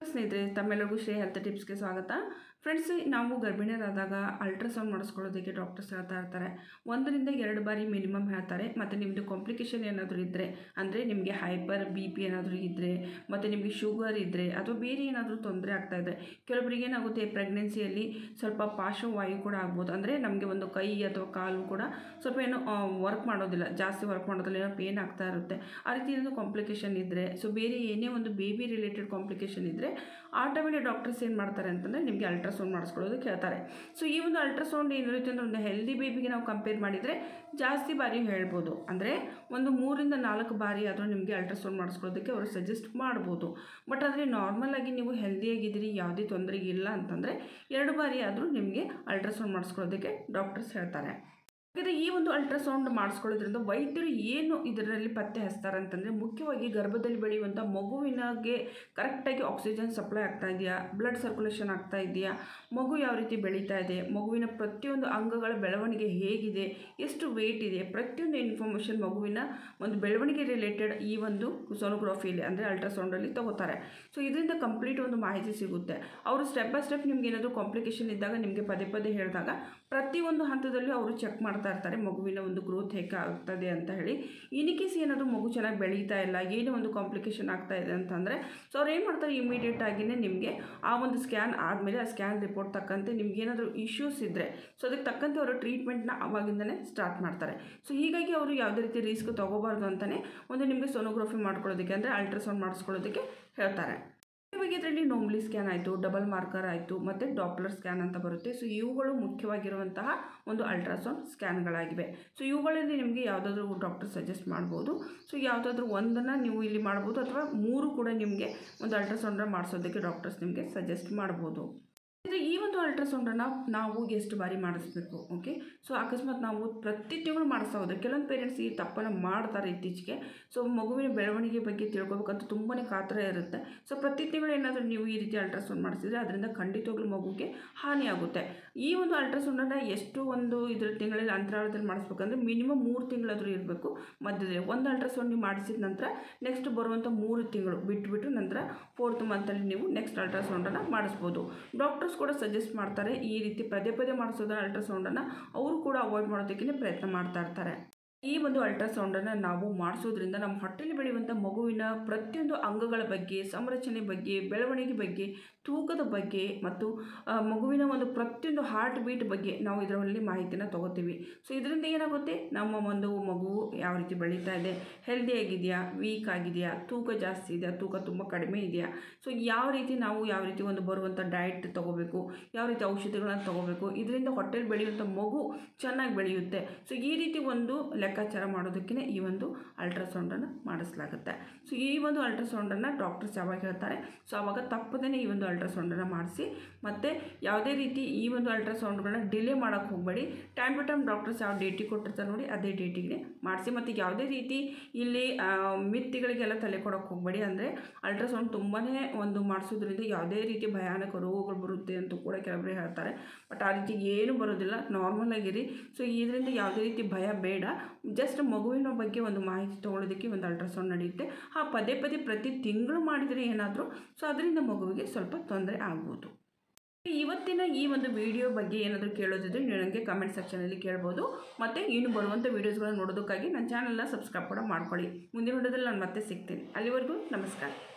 ಸ್ನೇಹಿತರೆ ತಮ್ಮೆಲ್ಲರಿಗೂ ಶ್ರೀ ಹೆಲ್ತ್ ಟಿಪ್ಸ್ಗೆ ಸ್ವಾಗತ ಫ್ರೆಂಡ್ಸ್ ನಾವು ಗರ್ಭಿಣಿಯರಾದಾಗ ಅಲ್ಟ್ರಾಸೌಂಡ್ ಮಾಡಿಸ್ಕೊಳ್ಳೋದಕ್ಕೆ ಡಾಕ್ಟರ್ಸ್ ಹೇಳ್ತಾ ಇರ್ತಾರೆ ಒಂದರಿಂದ ಎರಡು ಬಾರಿ ಮಿನಿಮಮ್ ಹೇಳ್ತಾರೆ ಮತ್ತು ನಿಮ್ಮದು ಕಾಂಪ್ಲಿಕೇಶನ್ ಏನಾದರೂ ಇದ್ದರೆ ಅಂದರೆ ನಿಮಗೆ ಹೈಪರ್ ಬಿ ಪಿ ಏನಾದರೂ ಇದ್ದರೆ ಮತ್ತು ನಿಮಗೆ ಶುಗರ್ ಇದ್ದರೆ ಅಥವಾ ಬೇರೆ ಏನಾದರೂ ತೊಂದರೆ ಆಗ್ತಾ ಇದ್ದರೆ ಕೆಲವರಿಗೆ ಏನಾಗುತ್ತೆ ಪ್ರೆಗ್ನೆನ್ಸಿಯಲ್ಲಿ ಸ್ವಲ್ಪ ಪಾರ್ಶ್ವವಾಯು ಕೂಡ ಆಗ್ಬೋದು ಅಂದರೆ ನಮಗೆ ಒಂದು ಕೈ ಅಥವಾ ಕಾಲು ಕೂಡ ಸ್ವಲ್ಪ ಏನೋ ವರ್ಕ್ ಮಾಡೋದಿಲ್ಲ ಜಾಸ್ತಿ ವರ್ಕ್ ಮಾಡೋದಿಲ್ಲ ಏನೋ ಪೇನ್ ಆಗ್ತಾ ಇರುತ್ತೆ ಆ ರೀತಿ ಏನಾದರೂ ಕಾಂಪ್ಲಿಕೇಶನ್ ಇದ್ದರೆ ಸೊ ಬೇರೆ ಏನೇ ಒಂದು ಬೇಬಿ ರಿಲೇಟೆಡ್ ಕಾಂಪ್ಲಿಕೇಶನ್ ಇದ್ದರೆ ಆ ಟೈಮಲ್ಲಿ ಡಾಕ್ಟರ್ಸ್ ಏನು ಮಾಡ್ತಾರೆ ಅಂತಂದರೆ ನಿಮಗೆ ಅಲ್ಟ್ರಾಸೌಂಡ್ ಮಾಡಿಸ್ಕೊಳ್ಳೋದಕ್ಕೆ ಹೇಳ್ತಾರೆ ಸೊ ಈ ಒಂದು ಅಲ್ಟ್ರಾಸೌಂಡ್ ಏನಿರುತ್ತೆ ಅಂದರೆ ಒಂದು ಹೆಲ್ದಿ ಬೇಬಿಗೆ ನಾವು ಕಂಪೇರ್ ಮಾಡಿದರೆ ಜಾಸ್ತಿ ಬಾರಿ ಹೇಳ್ಬೋದು ಅಂದರೆ ಒಂದು ಮೂರಿಂದ ನಾಲ್ಕು ಬಾರಿ ಆದರೂ ನಿಮಗೆ ಅಲ್ಟ್ರಾಸೌಂಡ್ ಮಾಡಿಸ್ಕೊಳ್ಳೋದಕ್ಕೆ ಅವರು ಸಜೆಸ್ಟ್ ಮಾಡ್ಬೋದು ಬಟ್ ಆದರೆ ನಾರ್ಮಲ್ ಆಗಿ ನೀವು ಹೆಲ್ದಿಯಾಗಿದ್ದೀರಿ ಯಾವುದೇ ತೊಂದರೆ ಇಲ್ಲ ಅಂತಂದರೆ ಎರಡು ಬಾರಿ ಆದರೂ ನಿಮಗೆ ಅಲ್ಟ್ರಾಸೌಂಡ್ ಮಾಡಿಸ್ಕೊಳ್ಳೋದಕ್ಕೆ ಡಾಕ್ಟರ್ಸ್ ಹೇಳ್ತಾರೆ ಹಾಗಾದರೆ ಈ ಒಂದು ಅಲ್ಟ್ರಾಸೌಂಡ್ ಮಾಡಿಸ್ಕೊಳ್ಳೋದ್ರಿಂದ ವೈದ್ಯರು ಏನು ಇದರಲ್ಲಿ ಪತ್ತೆ ಹಚ್ತಾರೆ ಅಂತಂದರೆ ಮುಖ್ಯವಾಗಿ ಗರ್ಭದಲ್ಲಿ ಬೆಳೆಯುವಂಥ ಮಗುವಿನಗೆ ಕರೆಕ್ಟಾಗಿ ಆಕ್ಸಿಜನ್ ಸಪ್ಲೈ ಆಗ್ತಾ ಇದೆಯಾ ಬ್ಲಡ್ ಸರ್ಕ್ಯುಲೇಷನ್ ಆಗ್ತಾ ಇದೆಯಾ ಮಗು ಯಾವ ರೀತಿ ಬೆಳೀತಾ ಇದೆ ಮಗುವಿನ ಪ್ರತಿಯೊಂದು ಅಂಗಗಳ ಬೆಳವಣಿಗೆ ಹೇಗಿದೆ ಎಷ್ಟು ವೇಟ್ ಇದೆ ಪ್ರತಿಯೊಂದು ಇನ್ಫಾರ್ಮೇಷನ್ ಮಗುವಿನ ಒಂದು ಬೆಳವಣಿಗೆ ರಿಲೇಟೆಡ್ ಈ ಒಂದು ಸೋನೋಗ್ರಫಿಯಲ್ಲಿ ಅಂದರೆ ಅಲ್ಟ್ರಾಸೌಂಡಲ್ಲಿ ತಗೋತಾರೆ ಸೊ ಇದರಿಂದ ಕಂಪ್ಲೀಟ್ ಒಂದು ಮಾಹಿತಿ ಸಿಗುತ್ತೆ ಅವರು ಸ್ಟೆಪ್ ಬೈ ಸ್ಟೆಪ್ ನಿಮ್ಗೆ ಏನಾದರೂ ಕಾಂಪ್ಲಿಕೇಶನ್ ಇದ್ದಾಗ ನಿಮಗೆ ಪದೇ ಪದೇ ಹೇಳಿದಾಗ ಪ್ರತಿಯೊಂದು ಹಂತದಲ್ಲೂ ಅವರು ಚೆಕ್ ಮಾಡ್ತಾ ಇರ್ತಾರೆ ಮಗುವಿನ ಒಂದು ಗ್ರೋತ್ ಹೇಗೆ ಆಗ್ತದೆ ಅಂತ ಹೇಳಿ ಇನ್ ಕೇಸ್ ಏನಾದರೂ ಮಗು ಚೆನ್ನಾಗಿ ಬೆಳೀತಾ ಇಲ್ಲ ಏನೋ ಒಂದು ಕಾಂಪ್ಲಿಕೇಶನ್ ಆಗ್ತಾ ಇದೆ ಅಂತಂದರೆ ಸೊ ಅವ್ರು ಏನು ಮಾಡ್ತಾರೆ ಇಮಿಡಿಯೇಟ್ ಆಗಿಯೇ ನಿಮಗೆ ಆ ಒಂದು ಸ್ಕ್ಯಾನ್ ಆದಮೇಲೆ ಆ ಸ್ಕ್ಯಾನ್ ರಿಪೋರ್ಟ್ ತಕ್ಕಂತೆ ನಿಮ್ಗೆ ಏನಾದರೂ ಇಶ್ಯೂಸ್ ಇದ್ದರೆ ಸೊ ಅದಕ್ಕೆ ತಕ್ಕಂತೆ ಅವರು ಟ್ರೀಟ್ಮೆಂಟ್ನ ಅವಾಗಿಂದನೇ ಸ್ಟಾರ್ಟ್ ಮಾಡ್ತಾರೆ ಸೊ ಹೀಗಾಗಿ ಅವರು ಯಾವುದೇ ರೀತಿ ರಿಸ್ಕ್ ತೊಗೋಬಾರ್ದು ಅಂತಲೇ ಒಂದು ನಿಮಗೆ ಸೋನೋಗ್ರಫಿ ಮಾಡ್ಕೊಳ್ಳೋದಕ್ಕೆ ಅಂದರೆ ಅಲ್ಟ್ರಾಸೌಂಡ್ ಮಾಡಿಸ್ಕೊಳ್ಳೋದಕ್ಕೆ ಹೇಳ್ತಾರೆ ಇವಾಗ ಇದರಲ್ಲಿ ನೋಮ್ಲಿ ಸ್ಕ್ಯಾನ್ ಆಯಿತು ಡಬಲ್ ಮಾರ್ಕರ್ ಆಯಿತು ಮತ್ತು ಡಾಪ್ಲರ್ ಸ್ಕ್ಯಾನ್ ಅಂತ ಬರುತ್ತೆ ಸೊ ಇವುಗಳು ಮುಖ್ಯವಾಗಿರುವಂತಹ ಒಂದು ಅಲ್ಟ್ರಾಸೌಂಡ್ ಸ್ಕ್ಯಾನ್ಗಳಾಗಿವೆ ಸೊ ಇವುಗಳಲ್ಲಿ ನಿಮಗೆ ಯಾವುದಾದ್ರೂ ಡಾಕ್ಟರ್ ಸಜೆಸ್ಟ್ ಮಾಡ್ಬೋದು ಸೊ ಯಾವುದಾದ್ರೂ ಒಂದನ್ನು ನೀವು ಇಲ್ಲಿ ಮಾಡ್ಬೋದು ಅಥವಾ ಮೂರು ಕೂಡ ನಿಮಗೆ ಒಂದು ಅಲ್ಟ್ರಾಸೌಂಡನ್ನ ಮಾಡಿಸೋದಕ್ಕೆ ಡಾಕ್ಟರ್ಸ್ ನಿಮಗೆ ಸಜೆಸ್ಟ್ ಮಾಡ್ಬೋದು ಅಂದರೆ ಈ ಒಂದು ಅಲ್ಟ್ರಾಸೌಂಡನ್ನು ನಾವು ಎಷ್ಟು ಬಾರಿ ಮಾಡಿಸ್ಬೇಕು ಓಕೆ ಸೊ ಅಕಸ್ಮಾತ್ ನಾವು ಪ್ರತಿ ತಿಂಗಳು ಮಾಡಿಸ್ತಾ ಹೋದರೆ ಕೆಲವೊಂದು ಪೇರೆಂಟ್ಸ್ ಈ ತಪ್ಪನ್ನು ಮಾಡ್ತಾರೆ ಇತ್ತೀಚೆಗೆ ಸೊ ಮಗುವಿನ ಬೆಳವಣಿಗೆ ಬಗ್ಗೆ ತಿಳ್ಕೊಬೇಕಂತ ತುಂಬಾ ಕಾತರ ಇರುತ್ತೆ ಸೊ ಪ್ರತಿ ತಿಂಗಳು ಏನಾದರೂ ನೀವು ಈ ರೀತಿ ಅಲ್ಟ್ರಾಸೌಂಡ್ ಮಾಡಿಸಿದ್ರೆ ಅದರಿಂದ ಖಂಡಿತವಾಗ್ಲೂ ಮಗುಗೆ ಹಾನಿಯಾಗುತ್ತೆ ಈ ಒಂದು ಅಲ್ಟ್ರಾಸೌಂಡನ್ನು ಎಷ್ಟು ಒಂದು ಇದರ ತಿಂಗಳಲ್ಲಿ ಅಂತರಾಳದಲ್ಲಿ ಮಾಡಿಸ್ಬೇಕಂದ್ರೆ ಮಿನಿಮಮ್ ಮೂರು ತಿಂಗಳಾದರೂ ಇರಬೇಕು ಮಧ್ಯದಲ್ಲಿ ಒಂದು ಅಲ್ಟ್ರಾಸೌಂಡ್ ನೀವು ಮಾಡಿಸಿದ ನಂತರ ನೆಕ್ಸ್ಟ್ ಬರುವಂಥ ಮೂರು ತಿಂಗಳು ಬಿಟ್ಬಿಟ್ಟು ನಂತರ ಫೋರ್ತ್ ಮಂತಲ್ಲಿ ನೀವು ನೆಕ್ಸ್ಟ್ ಅಲ್ಟ್ರಾಸೌಂಡನ್ನು ಮಾಡಿಸ್ಬೋದು ಡಾಕ್ಟರ್ಸ್ ಕೂಡ ಸಜೆಸ್ಟ್ ಮಾಡ್ತಾರೆ ಈ ರೀತಿ ಪದೇ ಪದೇ ಮಾಡಿಸೋದನ್ನ ಅಲ್ಟ್ರಾಸೌಂಡನ್ನು ಅವರು ಕೂಡ ಅವಾಯ್ಡ್ ಮಾಡೋದಕ್ಕೆ ಪ್ರಯತ್ನ ಮಾಡ್ತಾ ಇರ್ತಾರೆ ಈ ಒಂದು ಅಲ್ಟ್ರಾಸೌಂಡನ್ನು ನಾವು ಮಾಡಿಸೋದ್ರಿಂದ ನಮ್ಮ ಹೊಟ್ಟೆಲಿ ಬೆಳೆಯುವಂಥ ಮಗುವಿನ ಪ್ರತಿಯೊಂದು ಅಂಗಗಳ ಬಗ್ಗೆ ಸಂರಚನೆ ಬಗ್ಗೆ ಬೆಳವಣಿಗೆ ಬಗ್ಗೆ ತೂಕದ ಬಗ್ಗೆ ಮತ್ತು ಆ, ಮಗುವಿನ ಒಂದು ಪ್ರತಿಯೊಂದು ಹಾರ್ಟ್ ಬೀಟ್ ಬಗ್ಗೆ ನಾವು ಇದರಲ್ಲಿ ಮಾಹಿತಿನ ತಗೋತೀವಿ ಸೊ ಇದರಿಂದ ಏನಾಗುತ್ತೆ ನಮ್ಮ ಒಂದು ಮಗು ಯಾವ ರೀತಿ ಬೆಳೀತಾ ಇದೆ ಹೆಲ್ದಿ ಆಗಿದೆಯಾ ವೀಕ್ ಆಗಿದೆಯಾ ತೂಕ ಜಾಸ್ತಿ ಇದೆಯಾ ತೂಕ ತುಂಬ ಕಡಿಮೆ ಇದೆಯಾ ಸೊ ಯಾವ ರೀತಿ ನಾವು ಯಾವ ರೀತಿ ಒಂದು ಬರುವಂಥ ಡಯಟ್ ತಗೋಬೇಕು ಯಾವ ರೀತಿ ಔಷಧಿಗಳನ್ನ ತಗೋಬೇಕು ಇದರಿಂದ ಹೊಟ್ಟೆಲಿ ಬೆಳೆಯುವಂಥ ಮಗು ಚೆನ್ನಾಗಿ ಬೆಳೆಯುತ್ತೆ ಸೊ ಈ ರೀತಿ ಒಂದು ಲೆಕ್ಕಾಚಾರ ಮಾಡೋದಕ್ಕೆ ಈ ಒಂದು ಅಲ್ಟ್ರಾಸೌಂಡನ್ನು ಮಾಡಿಸಲಾಗುತ್ತೆ ಸೊ ಈ ಒಂದು ಅಲ್ಟ್ರಾಸೌಂಡನ್ನು ಡಾಕ್ಟರ್ಸ್ ಯಾವಾಗ ಹೇಳ್ತಾರೆ ಸೊ ಆವಾಗ ತಪ್ಪದೇ ಈ ಒಂದು ಅಲ್ಟ್ರಾಸೌಂಡನ್ನು ಮಾಡಿಸಿ ಮತ್ತು ಯಾವುದೇ ರೀತಿ ಈ ಒಂದು ಅಲ್ಟ್ರಾಸೌಂಡ್ಗಳನ್ನ ಡಿಲೇ ಮಾಡೋಕ್ಕೆ ಹೋಗಬೇಡಿ ಟೈಮ್ ಟು ಟೈಮ್ ಡಾಕ್ಟರ್ಸ್ ಯಾವ ಡೇಟಿಗೆ ಕೊಟ್ಟಿರ್ತಾರೆ ನೋಡಿ ಅದೇ ಡೇಟಿಗೆ ಮಾಡಿಸಿ ಮತ್ತು ಯಾವುದೇ ರೀತಿ ಇಲ್ಲಿ ಆ, ಮಿತ್ತಿಗಳಿಗೆಲ್ಲ ತಲೆ ಕೊಡೋಕ್ಕೆ ಹೋಗಬೇಡಿ ಅಂದರೆ ಅಲ್ಟ್ರಾಸೌಂಡ್ ತುಂಬಾ ಒಂದು ಮಾಡಿಸೋದ್ರಿಂದ ಯಾವುದೇ ರೀತಿ ಭಯಾನಕ ರೋಗಗಳು ಬರುತ್ತೆ ಅಂತ ಕೂಡ ಕೆಲವರೇ ಹೇಳ್ತಾರೆ ಬಟ್ ಆ ರೀತಿ ಏನು ಬರೋದಿಲ್ಲ ನಾರ್ಮಲ್ ಆಗಿರಿ ಸೊ ಇದರಿಂದ ಯಾವುದೇ ರೀತಿ ಭಯ ಬೇಡ ಜಸ್ಟ್ ಮಗುವಿನ ಬಗ್ಗೆ ಒಂದು ಮಾಹಿತಿ ತೊಗೊಳೋದಕ್ಕೆ ಒಂದು ಅಲ್ಟ್ರಾಸೌಂಡ್ ನಡೆಯುತ್ತೆ ಆ ಪದೇ ಪದೇ ಪ್ರತಿ ತಿಂಗಳು ಮಾಡಿದರೆ ಏನಾದರೂ ಸೊ ಅದರಿಂದ ಮಗುವಿಗೆ ಸ್ವಲ್ಪ ತೊಂದರೆ ಆಗ್ಬೋದು ಇವತ್ತಿನ ಈ ಒಂದು ವಿಡಿಯೋ ಬಗ್ಗೆ ಏನಾದರೂ ಕೇಳೋದಿದ್ರೆ ನೀವು ನನಗೆ ಕಮೆಂಟ್ ಸೆಕ್ಷನಲ್ಲಿ ಕೇಳ್ಬೋದು ಮತ್ತು ಇನ್ನು ಬರುವಂಥ ವೀಡಿಯೋಸ್ಗಳನ್ನ ನೋಡೋದಕ್ಕಾಗಿ ನನ್ನ ಚಾನಲ್ನ ಸಬ್ಸ್ಕ್ರೈಬ್ ಕೂಡ ಮಾಡ್ಕೊಳ್ಳಿ ಮುಂದಿನ ವಿಡಿಯೋದಲ್ಲಿ ನಾನು ಮತ್ತೆ ಸಿಗ್ತೀನಿ ಅಲ್ಲಿವರೆಗೂ ನಮಸ್ಕಾರ